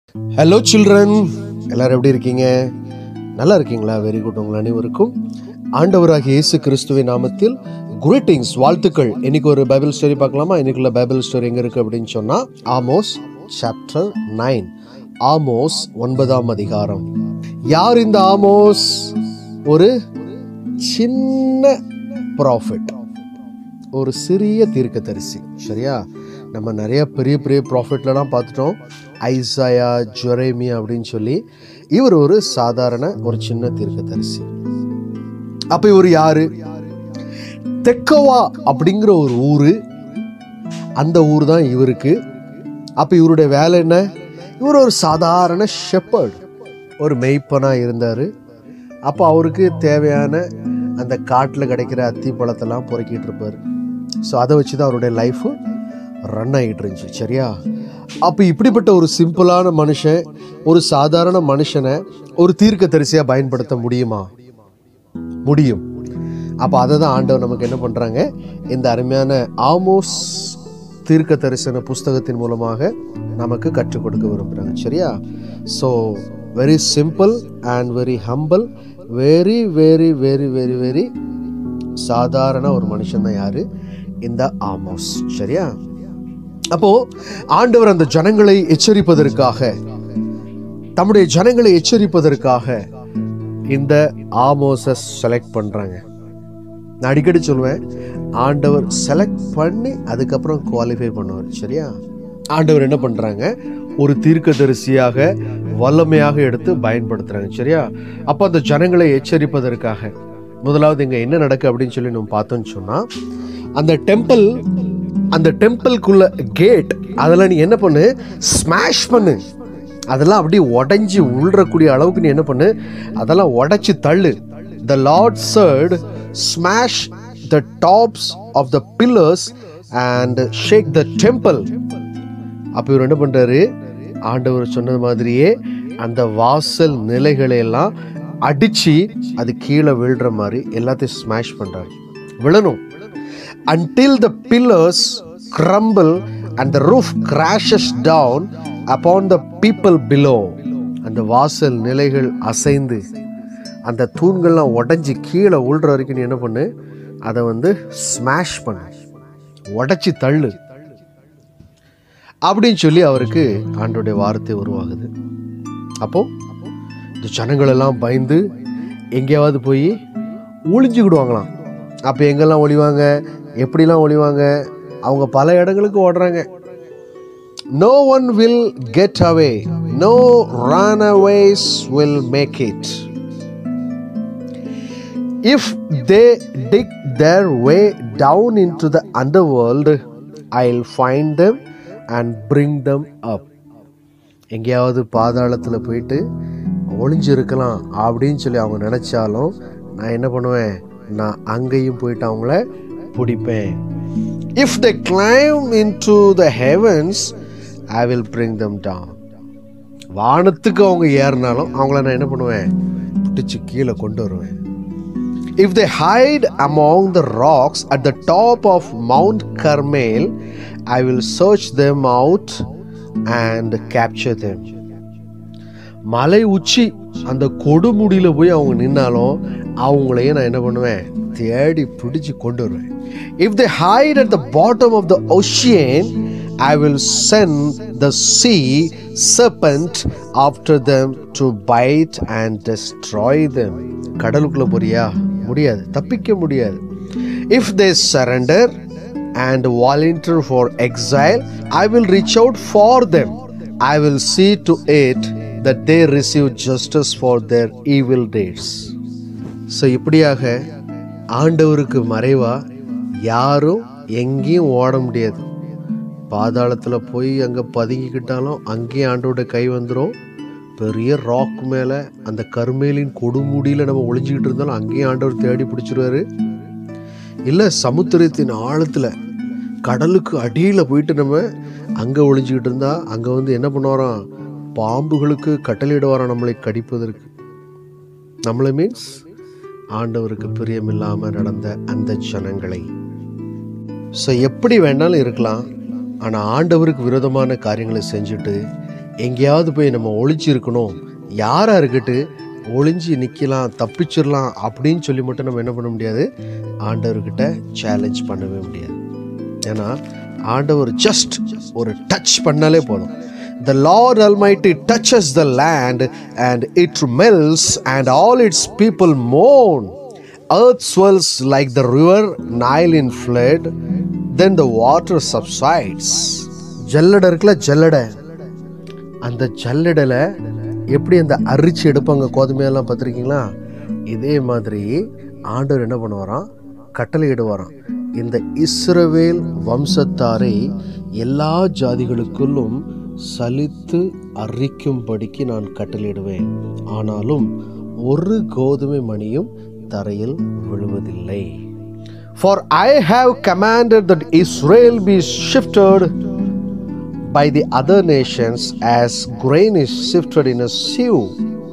Hello children எல்லாரும் எப்படி இருக்கீங்க நல்லா இருக்கீங்களா வெரி குட் உங்கள் அனைவருக்கும் ஆண்டவராகிய இயேசு கிறிஸ்துவின் நாமத்தில் குரீட்டிங்ஸ் வாழ்த்துக்கள் இன்னைக்கு ஒரு பைபிள் ஸ்டோரி பார்க்கலாமா இன்னைக்குள்ள பைபிள் ஸ்டோரி எங்க இருக்கு அப்படின்னு சொன்னா ஆமோஸ் சாப்டர் நைன் ஆமோஸ் ஒன்பதாம் அதிகாரம் யார் இந்த ஆமோஸ் ஒரு சின்ன ப்ராஃபிட் ஒரு சிறிய தீர்க்கதரிசி சரியா நம்ம நிறைய பெரிய பெரிய ப்ராஃபிட்லலாம் பார்த்துட்டோம் ஐசாயா ஜொரேமியா அப்படின்னு சொல்லி இவர் ஒரு சாதாரண ஒரு சின்ன தீர்க்கதரிசி அப்போ இவர் யாரு தெக்கவா அப்படிங்கிற ஒரு ஊர் அந்த ஊர் தான் இவருக்கு அப்போ இவருடைய வேலை என்ன இவர் ஒரு சாதாரண ஷெப்பர்ட் ஒரு மெய்ப்பனாக இருந்தார் அப்போ அவருக்கு தேவையான அந்த காட்டில் கிடைக்கிற அத்தி பழத்தெல்லாம் பொறுக்கிட்டு இருப்பார் ஸோ அதை வச்சு தான் அவருடைய லைஃபு ரன் ஆகிட்டு இருந்துச்சு சரியா அப்போ இப்படிப்பட்ட ஒரு சிம்பிளான மனுஷன் ஒரு சாதாரண மனுஷனை ஒரு தீர்க்க தரிசியாக பயன்படுத்த முடியுமா முடியும் அப்போ அதை தான் ஆண்டவர் நமக்கு என்ன பண்ணுறாங்க இந்த அருமையான ஆமோஸ் தீர்க்க தரிசன புஸ்தகத்தின் மூலமாக நமக்கு கற்றுக் கொடுக்க விரும்புகிறாங்க சரியா so very simple and very humble very very very very very சாதாரண ஒரு மனுஷன் தான் யாரு இந்த ஆமோஸ் சரியா அப்போ ஆண்டவர் அந்த ஜனங்களை எச்சரிப்பதற்காக தம்முடைய ஜனங்களை எச்சரிப்பதற்காக இந்த ஆமோஸை செலக்ட் பண்றாங்க நான் அடிக்கடி சொல்லுவேன் ஆண்டவர் செலக்ட் பண்ணி அதுக்கப்புறம் குவாலிஃபை பண்ணுவார் சரியா ஆண்டவர் என்ன பண்றாங்க ஒரு தீர்க்கதரிசியாக வல்லமையாக எடுத்து பயன்படுத்துறாங்க சரியா அப்போ அந்த ஜனங்களை எச்சரிப்பதற்காக முதலாவது இங்க என்ன நடக்கு அப்படின்னு சொல்லி நம்ம பார்த்தோம்னு சொன்னா அந்த டெம்பிள் அந்த டெம்பிள்குள்ள கேட் அதெல்லாம் நீ என்ன பண்ணு ஸ்மாஷ் பண்ணு அதெல்லாம் அப்படியே உடைஞ்சி உள்றக்கூடிய அளவுக்கு நீ என்ன பண்ணு அதெல்லாம் உடைச்சி தள்ளு the Lord said smash the tops of the pillars and shake the temple அப்போ இவர் என்ன பண்றாரு ஆண்டவர் சொன்னது மாதிரியே அந்த வாசல் நிலைகளை எல்லாம் அடிச்சு அது கீழே விழுற மாதிரி எல்லாத்தையும் ஸ்மாஷ் பண்றாரு விழணும் until the pillars crumble and the roof crashes down upon the people below அந்த வாசல் நிலைகள் அசைந்து அந்த தூண்கள்லாம் உடைஞ்சி கீழே உள்ற வரைக்கும் நீ என்ன பண்ணு அதை வந்து ஸ்மாஷ் பண்ணு உடைச்சி தள்ளு அப்படின்னு சொல்லி அவருக்கு ஆண்டோடைய வார்த்தை உருவாகுது அப்போ இந்த ஜனங்கள் எல்லாம் பயந்து எங்கேயாவது போய் ஒளிஞ்சுக்கிடுவாங்களாம் அப்போ எங்கெல்லாம் ஒளிவாங்க எப்படிலாம் ஒளிவாங்க அவங்க பல இடங்களுக்கு ஓடுறாங்க no one will get away no runaways will make it if they dig their way down into the underworld I will find them and bring them up எங்கேயாவது பாதாளத்தில் போயிட்டு ஒளிஞ்சிருக்கலாம் அப்படின்னு சொல்லி அவங்க நினச்சாலும் நான் என்ன பண்ணுவேன் நான் அங்கேயும் போயிட்டு அவங்கள பிடிப்பேன் if the climb into the heavens I will bring them down வானத்துக்கு அவங்க ஏறினாலும் அவங்கள நான் என்ன பண்ணுவேன் பிடிச்சி கீழே கொண்டு வருவேன் if they hide among the rocks at the top of Mount Carmel I will search them out and capture them மலை உச்சி அந்த கொடுமுடியில போய் அவங்க நின்னாலும் அவங்களையும் நான் என்ன பண்ணுவேன் தேடி பிடிச்சு கொண்டு வருவேன் if they hide at the bottom of the ocean I will send the sea serpent after them to bite and destroy them கடலுக்குள்ள போறியா முடியாது தப்பிக்க முடியாது if they surrender and volunteer for exile I will reach out for them I will see to it that they receive justice for their evil deeds so இப்படியாக ஆண்டவருக்கு மறைவா யாரும் எங்கேயும் ஓட முடியாது பாதாளத்தில் போய் அங்கே பதுங்கிக்கிட்டாலும் அங்கேயும் ஆண்டோட கை வந்துடும் பெரிய ராக் மேலே அந்த கருமேலின் கொடுமுடியில் நம்ம ஒளிஞ்சிக்கிட்டு இருந்தாலும் அங்கேயும் ஆண்டவர் தேடி பிடிச்சிருவாரு இல்லை சமுத்திரத்தின் ஆழத்தில் கடலுக்கு அடியில் போயிட்டு நம்ம அங்கே ஒளிஞ்சிக்கிட்டு இருந்தா அங்கே வந்து என்ன பண்ணுவாராம் பாம்புகளுக்கு கட்டளையிடுவாராம் நம்மளை கடிப்பதற்கு நம்மளை மீன்ஸ் ஆண்டவருக்கு பிரியமில்லாமல் நடந்த அந்த ஜனங்களை ஸோ எப்படி வேணாலும் இருக்கலாம் ஆனால் ஆண்டவருக்கு விரோதமான காரியங்களை செஞ்சுட்டு எங்கேயாவது போய் நம்ம ஒளிச்சிருக்கணும் யாரா இருக்கட்டு ஒளிஞ்சு நிற்கலாம் தப்பிச்சிடலாம் அப்படின்னு சொல்லி மட்டும் நம்ம என்ன பண்ண முடியாது ஆண்டவர்கிட்ட சேலஞ்ச் பண்ணவே முடியாது ஏன்னா ஆண்டவர் ஜஸ்ட் ஒரு டச் பண்ணாலே போதும் The Lord Almighty touches the land and it melts and all its people mourn. Earth swells like the river Nile in flood, then the water subsides. ஜல்லடை இருக்குல்ல ஜல்லடை அந்த ஜல்லடையில் எப்படி அந்த அரிச்சு எடுப்பாங்க கோதுமையெல்லாம் பார்த்துருக்கீங்களா இதே மாதிரி ஆண்டவர் என்ன பண்ணுவாராம் கட்டளையிடுவாராம் இந்த இஸ்ரவேல் வம்சத்தாரை எல்லா ஜாதிகளுக்குள்ளும் சலித்து அரிக்கும்படிக்கு நான் கட்டளையிடுவேன் ஆனாலும் ஒரு கோதுமை மணியும் தரையில் விழுவதில்லை For I have commanded that Israel be shifted by the other nations as grain is shifted in a sieve.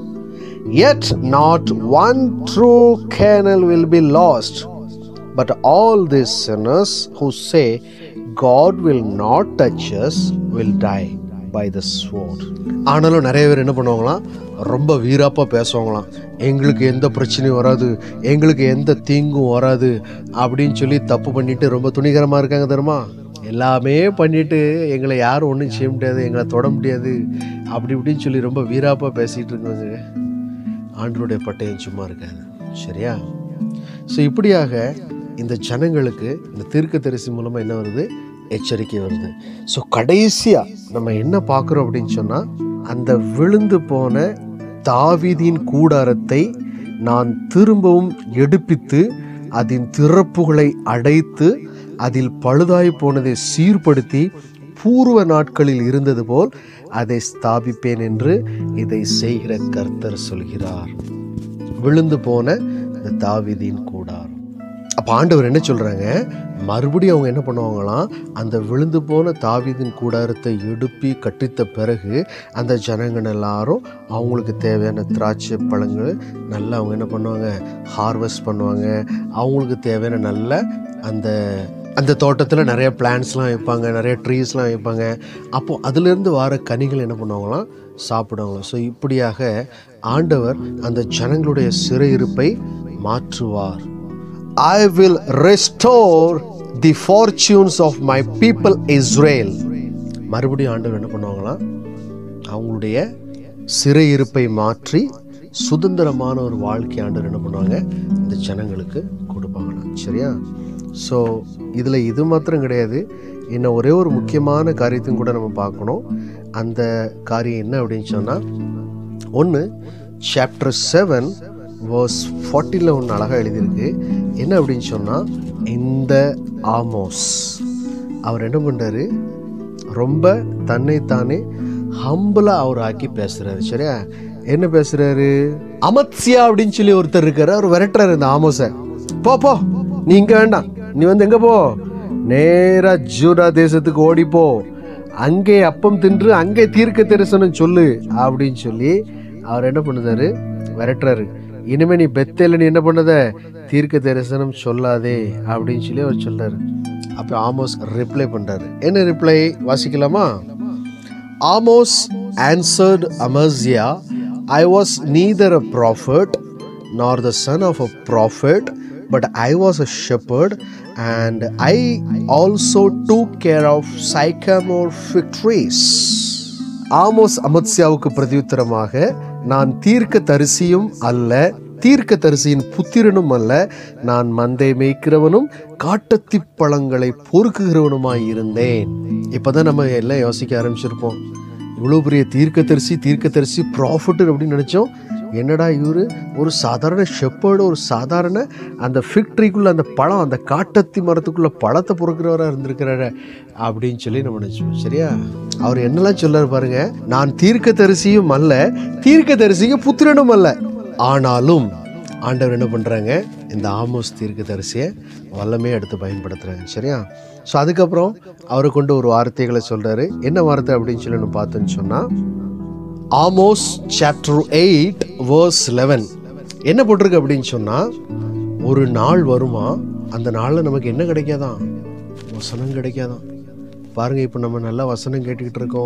Yet not one true kernel will be lost, but all these sinners who say, God will not touch us will die by the sword. ஆனாலும் நிறைய பேர் என்ன பண்ணுவாங்களாம் ரொம்ப வீராப்பாக பேசுவாங்களாம் எங்களுக்கு எந்த பிரச்சனையும் வராது எங்களுக்கு எந்த தீங்கும் வராது அப்படின்னு சொல்லி தப்பு பண்ணிட்டு ரொம்ப துணிகரமாக இருக்காங்க தெரியுமா எல்லாமே பண்ணிட்டு எங்களை யாரும் ஒன்றும் செய்ய முடியாது எங்களை தொட முடியாது அப்படி இப்படின்னு சொல்லி ரொம்ப வீராப்பாக பேசிகிட்டு இருக்காங்க ஆண்டருடைய பட்டயம் சும்மா இருக்காது சரியா ஸோ இப்படியாக இந்த ஜனங்களுக்கு இந்த தீர்க்க தரிசி மூலமாக என்ன வருது எச்சரிக்கை வருது ஸோ கடைசியாக நம்ம என்ன பார்க்குறோம் அப்படின்னு சொன்னால் அந்த விழுந்து போன தாவீதின் கூடாரத்தை நான் திரும்பவும் எடுப்பித்து அதன் திறப்புகளை அடைத்து அதில் பழுதாய் போனதை சீர்படுத்தி பூர்வ நாட்களில் இருந்தது போல் அதை ஸ்தாபிப்பேன் என்று இதை செய்கிற கர்த்தர் சொல்கிறார் விழுந்து போன இந்த தாவீதின் கூடாரம் அப்போ ஆண்டவர் என்ன சொல்கிறாங்க மறுபடியும் அவங்க என்ன பண்ணுவாங்களாம் அந்த விழுந்து போன தாவீதின் கூடாரத்தை எடுப்பி கட்டித்த பிறகு அந்த ஜனங்கள் எல்லாரும் அவங்களுக்கு தேவையான திராட்சை பழங்கள் நல்லா அவங்க என்ன பண்ணுவாங்க ஹார்வெஸ்ட் பண்ணுவாங்க அவங்களுக்கு தேவையான நல்ல அந்த அந்த தோட்டத்தில் நிறைய பிளான்ட்ஸ்லாம் வைப்பாங்க நிறைய ட்ரீஸ்லாம் வைப்பாங்க அப்போது அதுலேருந்து வர கனிகள் என்ன பண்ணுவாங்களாம் சாப்பிடுவாங்களாம் ஸோ இப்படியாக ஆண்டவர் அந்த ஜனங்களுடைய சிறையிருப்பை மாற்றுவார் I will restore the fortunes of my people Israel மறுபடியும் ஆண்டவர் என்ன பண்ணுவாங்களாம் அவங்களுடைய சிறையிருப்பை மாற்றி சுதந்திரமான ஒரு வாழ்க்கை ஆண்டவர் என்ன பண்ணுவாங்க இந்த ஜனங்களுக்கு கொடுப்பாங்களாம் சரியா ஸோ இதில் இது மாத்திரம் கிடையாது இன்னும் ஒரே ஒரு முக்கியமான காரியத்தையும் கூட நம்ம பார்க்கணும் அந்த காரியம் என்ன அப்படின்னு சொன்னால் ஒன்று சாப்டர் செவன் வர்ஸ் ஃபார்ட்டியில் ஒன்று அழகாக எழுதியிருக்கு என்ன அப்படின்னு சொன்னால் இந்த ஆமோஸ் அவர் என்ன பண்ணுறாரு ரொம்ப தன்னைத்தானே ஹம்பிளாக அவர் ஆக்கி பேசுகிறாரு சரியா என்ன பேசுகிறாரு அமத்சியா அப்படின்னு சொல்லி ஒருத்தர் இருக்காரு அவர் விரட்டுறாரு இந்த ஆமோஸை போ போ நீ இங்கே வேண்டாம் நீ வந்து எங்கே போ நேரா ஜூடா தேசத்துக்கு ஓடிப்போ அங்கே அப்பம் தின்று அங்கே தீர்க்க தரிசனம் சொல்லு அப்படின்னு சொல்லி அவர் என்ன பண்ணுதாரு விரட்டுறாரு இனிமே நீ பெத்தேல நீ என்ன பண்ணத தீர்க்க தரிசனம் சொல்லாதே அப்படின்னு சொல்லி அவர் சொல்றாரு அப்போ ஆமோஸ் ரிப்ளை பண்றாரு என்ன ரிப்ளை வாசிக்கலாமா Amos answered Amaziah, I was neither a prophet nor the son of a prophet, but I was a shepherd, and I also took care of sycamore fig trees. Amos அமத்சியாவுக்கு பிரதியுத்தரமாக நான் தீர்க்க தரிசியும் அல்ல தீர்க்க தரிசியின் புத்திரனும் அல்ல நான் மந்தை மேய்க்கிறவனும் காட்டத்தி பழங்களை பொறுக்குகிறவனுமாய் இருந்தேன் இப்பதான் நம்ம எல்லாம் யோசிக்க ஆரம்பிச்சிருப்போம் இவ்வளோ பெரிய தீர்க்கதரிசி தீர்க்கதரிசி ப்ராஃபிட் அப்படின்னு நினச்சோம் என்னடா இவர் ஒரு சாதாரண ஷெப்பர்டு ஒரு சாதாரண அந்த ஃபிக்ட்ரிக்குள்ளே அந்த பழம் அந்த காட்டத்தி மரத்துக்குள்ளே பழத்தை பொறுக்கிறவராக இருந்திருக்கிறாரு அப்படின்னு சொல்லி நம்ம நினச்சோம் சரியா அவர் என்னெல்லாம் சொல்லார் பாருங்க நான் தீர்க்கதரிசியும் அல்ல தீர்க்கதரிசிக்கு புத்திரனும் அல்ல ஆனாலும் ஆண்டவர் என்ன பண்ணுறாங்க இந்த ஆமோஸ் தீர்க்கதரிசியை வல்லமே எடுத்து பயன்படுத்துகிறாங்க சரியா ஸோ அதுக்கப்புறம் அவரை கொண்டு ஒரு வார்த்தைகளை சொல்கிறாரு என்ன வார்த்தை அப்படின்னு சொல்லி நம்ம பார்த்தோன்னு சொன்னால் Amos chapter eight verse eleven என்ன போட்டிருக்கு அப்படின்னு சொன்னால் ஒரு நாள் வருமா அந்த நாளில் நமக்கு என்ன கிடைக்காதான் வசனம் கிடைக்காதான் பாருங்க இப்போ நம்ம நல்லா வசனம் கேட்டுக்கிட்டு இருக்கோம்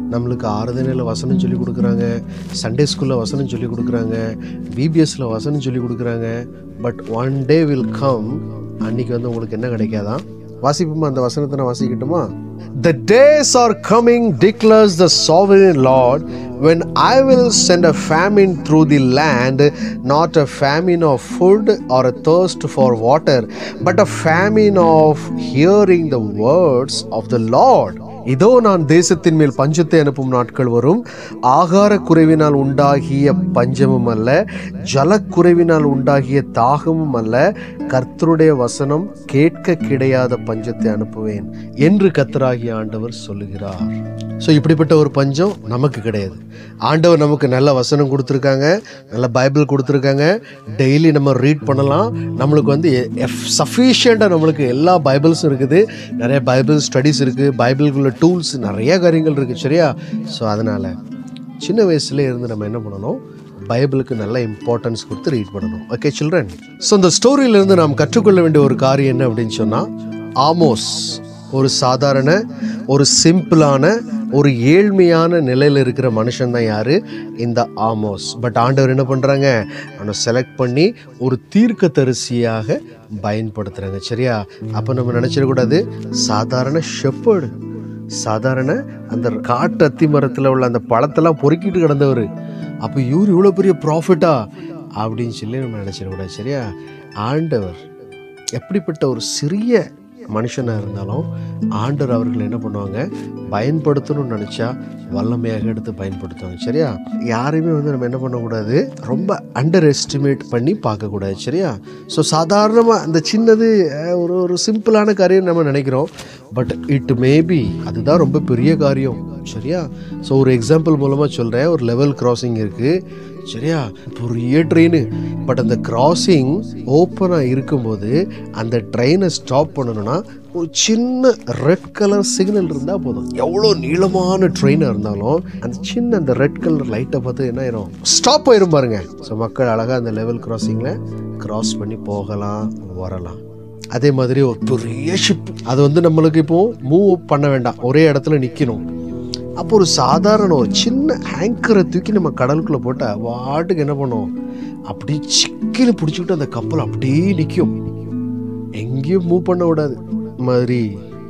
நம்மளுக்கு ஆராதனையில் வசனம் சொல்லி கொடுக்குறாங்க சண்டே ஸ்கூலில் வசனம் சொல்லி கொடுக்குறாங்க பிபிஎஸ்ல வசனம் சொல்லி கொடுக்குறாங்க but one day will come அன்னைக்கு வந்து உங்களுக்கு என்ன கிடைக்காதான் வாசிப்போமா அந்த வசனத்தை நான் வாசிக்கட்டுமா The days are coming, declares the sovereign Lord, when I will send a famine through the land, not a famine of food or a thirst for water, but a famine of hearing the words of the Lord. இதோ நான் தேசத்தின் மேல் பஞ்சத்தை அனுப்பும் நாட்கள் வரும் ஆகார குறைவினால் உண்டாகிய பஞ்சமும் அல்ல ஜலக்குறைவினால் உண்டாகிய தாகமும் அல்ல கர்த்தருடைய வசனம் கேட்க கிடையாத பஞ்சத்தை அனுப்புவேன் என்று கர்த்தராகிய ஆண்டவர் சொல்லுகிறார் ஸோ இப்படிப்பட்ட ஒரு பஞ்சம் நமக்கு கிடையாது ஆண்டவர் நமக்கு நல்ல வசனம் கொடுத்துருக்காங்க நல்ல பைபிள் கொடுத்துருக்காங்க டெய்லி நம்ம ரீட் பண்ணலாம் நம்மளுக்கு வந்து சஃபிஷியண்ட்டாக நம்மளுக்கு எல்லா பைபிள்ஸும் இருக்குது நிறைய பைபிள் ஸ்டடீஸ் இருக்குது பைபிளுக்குள்ள டூல்ஸ் நிறைய காரியங்கள் இருக்குது சரியா ஸோ அதனால் சின்ன வயசுல இருந்து நம்ம என்ன பண்ணணும் பைபிளுக்கு நல்ல இம்பார்ட்டன்ஸ் கொடுத்து ரீட் பண்ணணும் ஓகே சில்ட்ரன் ஸோ இந்த ஸ்டோரியிலேருந்து நாம் கற்றுக்கொள்ள வேண்டிய ஒரு காரியம் என்ன அப்படின்னு சொன்னால் ஆமோஸ் ஒரு சாதாரண ஒரு சிம்பிளான ஒரு ஏழ்மையான நிலையில் இருக்கிற மனுஷன் தான் யாரு இந்த ஆமோஸ் பட் ஆண்டவர் என்ன பண்ணுறாங்க அவனை செலக்ட் பண்ணி ஒரு தீர்க்க தரிசியாக பயன்படுத்துகிறாங்க சரியா அப்போ நம்ம நினச்சிடக்கூடாது சாதாரண ஷெப்பர்டு சாதாரண அந்த காட்டு அத்தி மரத்தில் உள்ள அந்த பழத்தெல்லாம் பொறுக்கிட்டு கிடந்தவர் அப்போ இவர் இவ்வளோ பெரிய ப்ராஃபிட்டா அப்படின்னு சொல்லி நம்ம நினச்சிடக்கூடாது சரியா ஆண்டவர் எப்படிப்பட்ட ஒரு சிறிய மனுஷனாக இருந்தாலும் ஆண்டவர் அவர்கள் என்ன பண்ணுவாங்க பயன்படுத்தணும்னு நினச்சா வல்லமையாக எடுத்து பயன்படுத்துவாங்க சரியா யாரையுமே வந்து நம்ம என்ன பண்ணக்கூடாது ரொம்ப அண்டர் எஸ்டிமேட் பண்ணி பார்க்கக்கூடாது சரியா ஸோ சாதாரணமாக அந்த சின்னது அஹ், ஒரு ஒரு சிம்பிளான காரியம் நம்ம நினைக்கிறோம் பட் இட் மேபி அதுதான் ரொம்ப பெரிய காரியம் சரியா ஸோ ஒரு எக்ஸாம்பிள் மூலமாக சொல்கிறேன் ஒரு லெவல் கிராசிங் இருக்குது சரியா பெரிய ட்ரெயின் பட் அந்த கிராசிங் ஓப்பனாக இருக்கும்போது அந்த ட்ரெயினை ஸ்டாப் பண்ணணும்னா ஒரு சின்ன ரெட் கலர் சிக்னல் இருந்தால் போதும் எவ்வளோ நீளமான ட்ரெயினாக இருந்தாலும் அந்த சின்ன அந்த ரெட் கலர் லைட்டை பார்த்து என்ன ஆயிரும் ஸ்டாப் ஆயிரும் பாருங்க ஸோ மக்கள் அழகாக அந்த லெவல் கிராசிங்கில் கிராஸ் பண்ணி போகலாம் வரலாம் அதே மாதிரி ஒரு பெரிய ஷிப் அது வந்து நம்மளுக்கு இப்போ மூவ் பண்ண வேண்டாம் ஒரே இடத்துல நிற்கணும் அப்போ ஒரு சாதாரண ஒரு சின்ன ஆங்கரை தூக்கி நம்ம கடலுக்குள்ளே போட்டால் வாட்டுக்கு என்ன பண்ணும் அப்படியே சிக்கின்னு பிடிச்சிக்கிட்டு அந்த கப்பல் அப்படியே நிற்கும் எங்கேயும் மூவ் பண்ண விடாது மாதிரி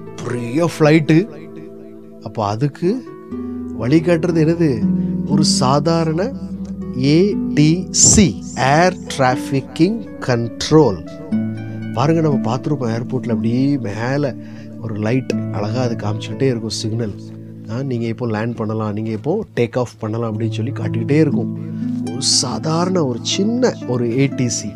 பெரிய ஃப்ளைட்டு அப்போ அதுக்கு வழிகாட்டுறது என்னது ஒரு சாதாரண ஏடிசி ஏர் டிராஃபிக்கிங் கண்ட்ரோல் பாருங்க நம்ம பார்த்துருப்போம் ஏர்போர்ட்டில் அப்படியே மேலே ஒரு லைட் அழகாக அது காமிச்சிக்கிட்டே இருக்கும் சிக்னல் நீங்கள் இப்போ லேண்ட் பண்ணலாம் நீங்கள் இப்போ டேக் ஆஃப் பண்ணலாம் அப்படின்னு சொல்லி காட்டிக்கிட்டே இருக்கும் ஒரு சாதாரண ஒரு சின்ன ஒரு ஏடிசி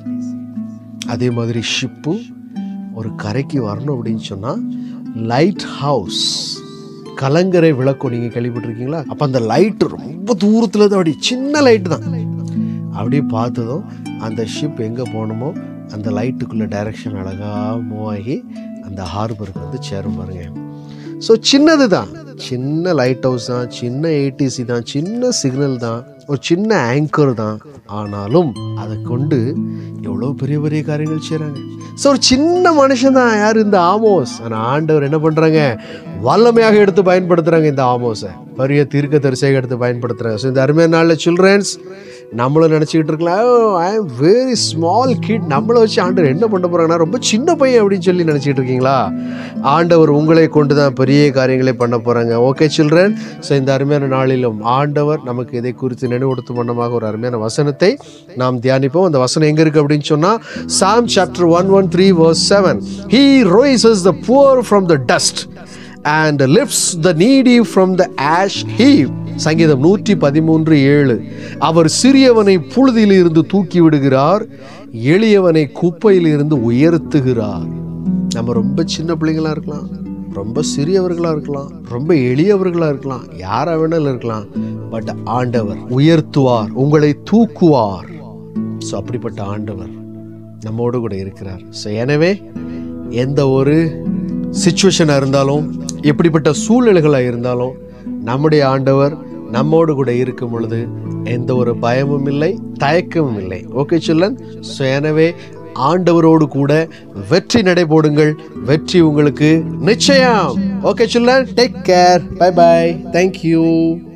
அதே மாதிரி ஷிப்பும் ஒரு கரைக்கு வரணும் அப்படின்னு சொன்னால் லைட் ஹவுஸ் கலங்கரை விளக்கம் நீங்கள் கேள்விப்பட்டிருக்கீங்களா அப்போ அந்த லைட்டு ரொம்ப தூரத்தில் தான் அப்படி சின்ன லைட்டு தான் அப்படியே பார்த்ததும் அந்த ஷிப் எங்கே போகணுமோ அந்த லைட்டுக்குள்ள டைரக்ஷன் அழகாக மூவ் ஆகி அந்த ஹார்பருக்கு வந்து சேரும் பாருங்க ஸோ சின்னது தான் சின்ன லைட் ஹவுஸ் தான் சின்ன ஏடிசி தான் சின்ன சிக்னல் தான் ஒரு சின்ன ஆங்கர் தான் ஆனாலும் அதை கொண்டு எவ்வளோ பெரிய பெரிய காரியங்கள் செய்கிறாங்க ஸோ ஒரு சின்ன மனுஷன் தான் யார் இந்த ஆமோஸ் ஆனால் ஆண்டவர் என்ன பண்ணுறாங்க வல்லமையாக எடுத்து பயன்படுத்துகிறாங்க இந்த ஆமோஸை பெரிய தீர்க்க தரிசியாக எடுத்து பயன்படுத்துகிறாங்க ஸோ இந்த அருமையான நாளில் சில்ட்ரன்ஸ் நம்மளும் நினச்சிக்கிட்டு இருக்கலாம் I am very small kid நம்மளை வச்சு ஆண்டவர் என்ன பண்ண போகிறாங்கன்னா ரொம்ப சின்ன பையன் அப்படின்னு சொல்லி நினச்சிக்கிட்டு இருக்கீங்களா ஆண்டவர் உங்களை கொண்டு தான் பெரிய காரியங்களை பண்ண போகிறாங்க ஓகே சில்ட்ரன் ஸோ இந்த அருமையான நாளிலும் ஆண்டவர் நமக்கு இதை குறித்து நினைவுறுத்தும் வண்ணமாக ஒரு அருமையான வசனத்தை நாம் தியானிப்போம் அந்த வசனம் எங்கே இருக்குது அப்படின்னு சொன்னால் Psalm chapter one one three verse seven he raises the poor from the dust and lifts the needy from the ash heap சங்கீதம் நூற்றி பதிமூன்று ஏழு அவர் சிறியவனை புழுதியில் இருந்து தூக்கி விடுகிறார் எளியவனை குப்பையில் இருந்து உயர்த்துகிறார் நம்ம ரொம்ப சின்ன பிள்ளைங்களா இருக்கலாம் ரொம்ப சிறியவர்களா இருக்கலாம் ரொம்ப எளியவர்களா இருக்கலாம் யாரா வேணாலும் இருக்கலாம் பட் ஆண்டவர் உயர்த்துவார் உங்களை தூக்குவார் ஸோ அப்படிப்பட்ட ஆண்டவர் நம்மோடு கூட இருக்கிறார் ஸோ எனவே எந்த ஒரு சுச்சுவேஷனாக இருந்தாலும் எப்படிப்பட்ட சூழ்நிலைகளாக இருந்தாலும் நம்முடைய ஆண்டவர் நம்மோடு கூட இருக்கும் பொழுது எந்த ஒரு பயமும் இல்லை தயக்கமும் இல்லை ஓகே சொல்லன் ஸோ எனவே ஆண்டவரோடு கூட வெற்றி நடைபோடுங்கள் வெற்றி உங்களுக்கு நிச்சயம் okay children take care bye bye thank you